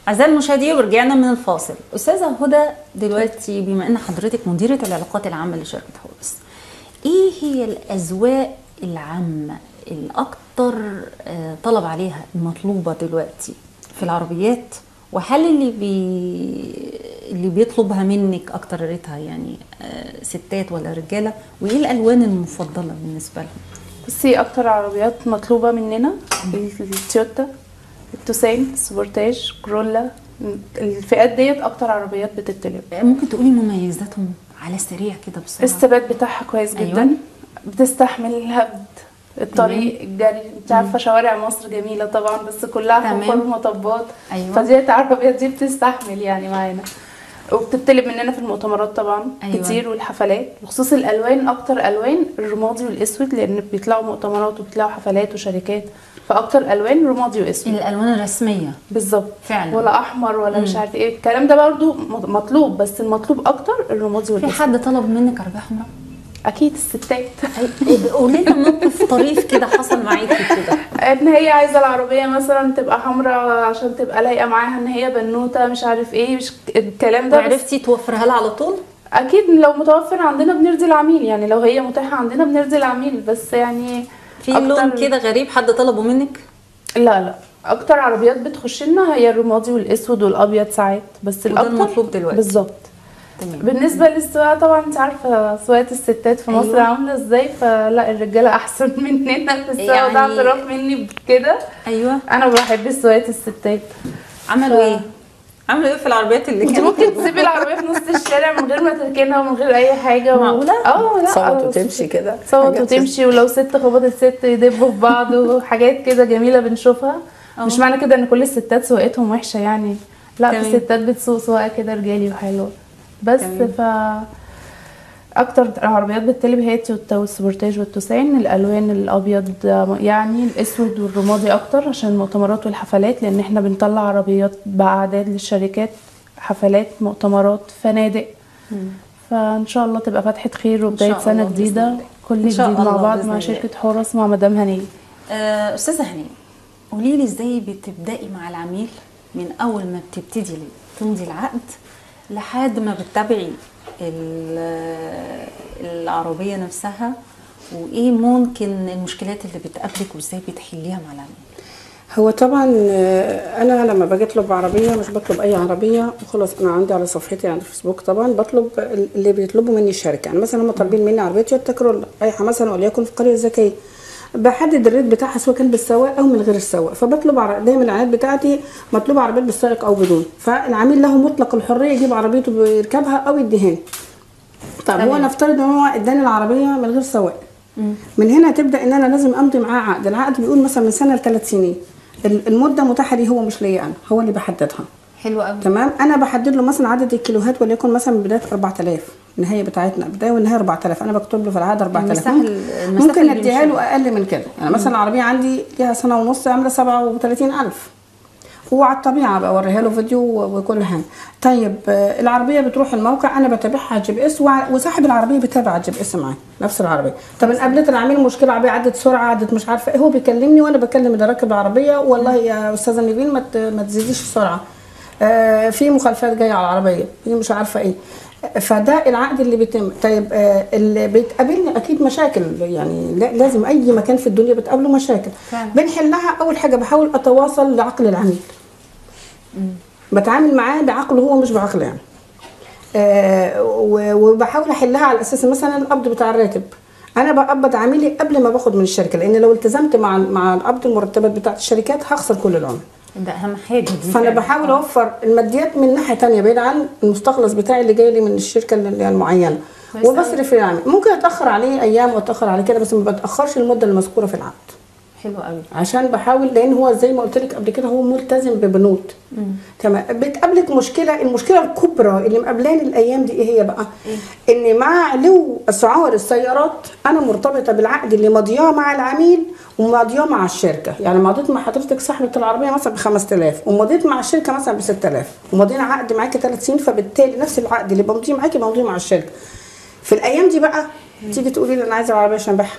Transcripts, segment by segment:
أعزائي المشاهدين ورجعنا من الفاصل أستاذة هدى دلوقتي بما أن حضرتك مديرة العلاقات العامة لشركة هورس إيه هي الأذواق العامة الأكثر آه، طلب عليها المطلوبة دلوقتي في العربيات وهل اللي بي اللي بيطلبها منك أكتر ريتها يعني آه، ستات ولا رجالة وإيه الألوان المفضلة بالنسبة لهم؟ بصي اكتر عربيات مطلوبه مننا التويوتا التوسان سبورتاج كرولا الفئات ديت اكتر عربيات بتطلب ممكن تقولي مميزاتهم على السريع كده بسرعة الثبات بتاعها كويس جدا أيوة. بتستحمل الهبد الطريق الجري انت عارفه شوارع مصر جميله طبعا بس كلها تمام. حفار مطبات أيوة. فديت العربيات دي بتستحمل يعني معانا وبتطلب مننا في المؤتمرات طبعا أيوة. أيوة. كتير والحفلات بخصوص الالوان اكتر الوان الرمادي والاسود لان بيطلعوا مؤتمرات وبيطلعوا حفلات وشركات فاكتر الوان رمادي واسود الألوان الرسمية بالظبط فعلا. ولا احمر ولا مش عارف ايه الكلام ده برضو م- مطلوب بس المطلوب اكتر الرمادي في والاسود حد طلب منك عربية حمراء؟ اكيد الستات أي- قولي لنا موقف طريف كده حصل معاكي كده ان هي عايزه العربيه مثلا تبقى حمراء عشان تبقى لايقه معاها ان هي بنوته مش عارف ايه مش الكلام ده بس وعرفتي توفرها لها على طول؟ اكيد لو متوفر عندنا بنرضي العميل يعني لو هي متاحه عندنا بنرضي العميل بس يعني في لون كده غريب حد طلبه منك؟ لا لا اكتر عربيات بتخش لنا هي الرمادي والاسود والابيض ساعات بس وده الاكتر المطلوب دلوقتي. بالظبط تمام بالنسبه للسواقه طبعا انت عارفه سواقه الستات في مصر أيوة. عامله ازاي فلا الرجاله احسن مننا في السواقه يعني- ده اعتراف مني بكده ايوه انا بحب سواقه الستات عملوا ف- ايه؟ عملوا ايه في العربيات اللي انت كانت ممكن تسيبي العربيه في نص الشارع من غير ما تركنها ومن غير اي حاجه و- معقولة؟ اه لا صوت وتمشي كده صوت حاجات وتمشي ولو ست خبطت ست يدبوا في بعض وحاجات كده جميله بنشوفها مش معنى كده ان كل الستات سواقتهم وحشه يعني لا في تمام. ستات بتسوق سواقه كده رجالي وحلوه بس تمام. ف اكتر عربيات بتطلب هي التويوتا والسبورتاج والتوسان الالوان الابيض يعني الاسود والرمادي اكتر عشان المؤتمرات والحفلات لان احنا بنطلع عربيات باعداد للشركات حفلات مؤتمرات فنادق فان شاء الله تبقى فتحه خير وبدايه شاء سنه الله بإذن جديده الله. كل إن جديد شاء مع الله بعض بإذن مع الله. شركه حورس مع مدام هنيه آه، استاذه هنيه قولي لي ازاي بتبداي مع العميل من اول ما بتبتدي تمضي العقد لحد ما بتتابعي ال- العربيه نفسها وايه ممكن المشكلات اللي بتقابلك وازاي بتحليها مع العميل هو طبعا آه، انا لما باجي اطلب عربيه مش بطلب اي عربيه وخلاص انا عندي على صفحتي على الفيسبوك طبعا بطلب اللي بيطلبوا مني الشركه يعني مثلا هم طالبين مني عربيه تويوتا كرولا رايحه مثلا وليكن في القريه الذكيه بحدد الريت بتاعها سواء كان بالسواق او من غير السواق فبطلب عر- دايما الاعلانات بتاعتي مطلوب عربيات بالسائق او بدون فالعميل له مطلق الحريه يجيب عربيته ويركبها او يديهاني طب هو نفترض ان هو اداني العربيه من غير سواق من هنا تبدا ان انا لازم امضي معاه عقد العقد بيقول مثلا من سنه لثلاث سنين ال- المده متاحه لي هو مش ليا انا هو اللي بحددها حلو قوي تمام انا بحدد له مثلا عدد الكيلوهات وليكن مثلا من بدايه 4000 النهايه بتاعتنا بدايه والنهايه 4000 انا بكتب له في العقد 4000 المساحة ال- المسافة ممكن اللي اديها بيمشي له اقل من كده يعني مثلا العربيه عندي ليها سنه ونص عامله 37000 هو على الطبيعه بوريها له فيديو و- وكل حاجه طيب آه، العربيه بتروح الموقع انا بتابعها على الجي بي اس وع- وصاحب العربيه بيتابع على الجي بي اس معايا نفس العربيه طب ان قابلت العميل مشكله عربيه عدت سرعه عدت مش عارفه ايه هو بيكلمني وانا بكلم اللي راكب العربيه والله يا استاذه نيفين ما ت- ما تزيديش السرعه آه، في مخالفات جايه على العربيه في مش عارفه ايه فده العقد اللي بيتم طيب آه، اللي بتقابلني اكيد مشاكل يعني لا- لازم اي مكان في الدنيا بتقابله مشاكل فعلا. بنحلها اول حاجه بحاول اتواصل لعقل العميل بتعامل معاه بعقله هو مش بعقله يعني آه و- وبحاول احلها على اساس مثلا القبض بتاع الراتب انا بقبض عميلي قبل ما باخد من الشركه لان لو التزمت مع مع القبض المرتبات بتاعت الشركات هخسر كل العملاء ده اهم حاجه دي فانا فعلا. بحاول اوفر الماديات من ناحيه تانية بعيد عن المستخلص بتاعي اللي جاي لي من الشركه اللي هي المعينه كويس وبصرف يعني ممكن اتاخر عليه ايام واتاخر عليه كده بس ما بتاخرش المده المذكوره في العقد حلو قوي عشان بحاول لان هو زي ما قلت لك قبل كده هو ملتزم ببنود تمام بتقابلك مشكله المشكله الكبرى اللي مقابلاني الايام دي ايه هي بقى ان مع علو اسعار السيارات انا مرتبطه بالعقد اللي ماضياه مع العميل وماضياه مع الشركه يعني مضيت مع حضرتك صاحبه العربيه مثلا ب 5000 ومضيت مع الشركه مثلا ب 6000 ومضينا عقد معاكي ثلاث سنين فبالتالي نفس العقد اللي بمضيه معاكي بمضيه مع الشركه في الايام دي بقى تيجي تقولي لي انا عايزه العربيه عشان ابيعها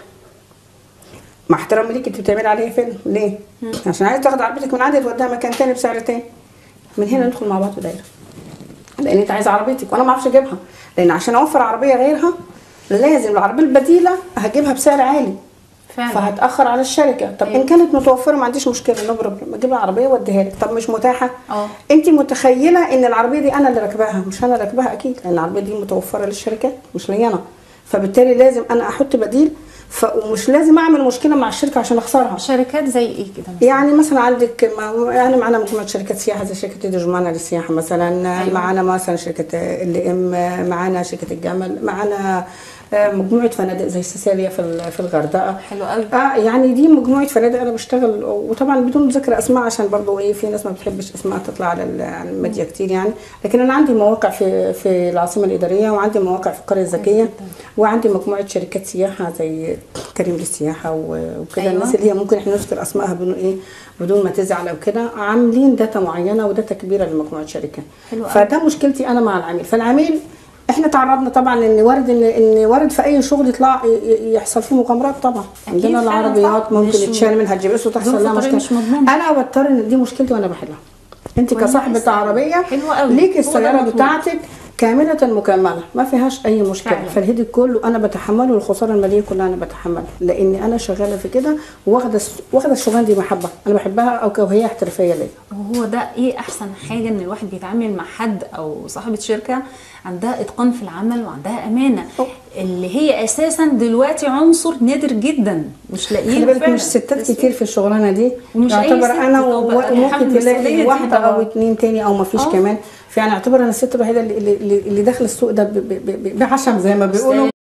مع احترامي ليك انت بتعملي عليها فين؟ ليه؟ عشان عايز تاخد عربيتك من عندي توديها مكان تاني بسعر تاني. من هنا ندخل مع بعض في دايره لان انت عايز عربيتك وانا ما اعرفش اجيبها لان عشان اوفر عربيه غيرها لازم العربيه البديله هجيبها بسعر عالي فعلا فهتاخر على الشركه طب ان كانت متوفره ما عنديش مشكله نو بروبلم اجيب العربيه واديها لك طب مش متاحه اه. انت متخيله ان العربيه دي انا اللي راكباها مش انا اللي راكباها اكيد لان العربيه دي متوفره للشركات مش ليا انا فبالتالي لازم انا احط بديل ف... ومش لازم اعمل مشكله مع الشركه عشان اخسرها شركات زي ايه كده مثلا؟ يعني مثلا عندك ما- يعني معانا مجموعه شركات سياحه زي شركه ايدي جمانه للسياحه مثلا أيوة. معانا مثلا شركه ال ام معانا شركه الجمل معانا آه، مجموعه فنادق زي سيساليا في ال- في الغردقه حلو قوي اه يعني دي مجموعه فنادق انا بشتغل وطبعا بدون ذكر اسماء عشان برضو ايه في ناس ما بتحبش اسماء تطلع على ال- على الميديا كتير يعني لكن انا عندي مواقع في في العاصمه الاداريه وعندي مواقع في القريه الذكيه وعندي مجموعه شركات سياحه زي كريم للسياحه و- وكده أيوة. الناس اللي هي ممكن احنا نذكر اسمائها بدون ايه بدون ما تزعل او كده عاملين داتا معينه وداتا كبيره لمجموعه شركات حلو أوي. فده مشكلتي انا مع العميل فالعميل احنا تعرضنا طبعا ان وارد ان ان وارد في اي شغل يطلع ي- ي- يحصل فيه مغامرات طبعا أكيد عندنا فعلا العربيات صح. ممكن مش- يتشال منها الجي بي اس وتحصل ظروف لها الطريق مشكله مش مضمونة. انا بضطر ان دي مشكلتي وانا بحلها انت كويس. كصاحبه عربيه حلو قوي. ليك هو ده السياره المطلوب. بتاعتك كاملة مكملة ما فيهاش أي مشكلة فعلا. فالهيدك كله أنا بتحمله والخسارة المالية كلها أنا بتحملها لأن أنا شغالة في كده واخدة الس- واخدة الشغلانة دي محبة أنا بحبها أو ك- وهي احترافية ليا وهو ده ايه احسن حاجه ان الواحد بيتعامل مع حد او صاحبه شركه عندها اتقان في العمل وعندها امانه أوه. اللي هي اساسا دلوقتي عنصر نادر جدا مش لاقيين خلي بالك مش ستات كتير في الشغلانه دي ومش أي يعتبر ست انا طبعاً. و- يتحمل وممكن المسؤولية تلاقي دي واحده طبعاً. او اتنين تاني او ما فيش آه. كمان فيعني اعتبر انا الست الوحيده اللي, اللي, اللي داخله السوق ده ب- ب- ب- بعشم زي ما بيقولوا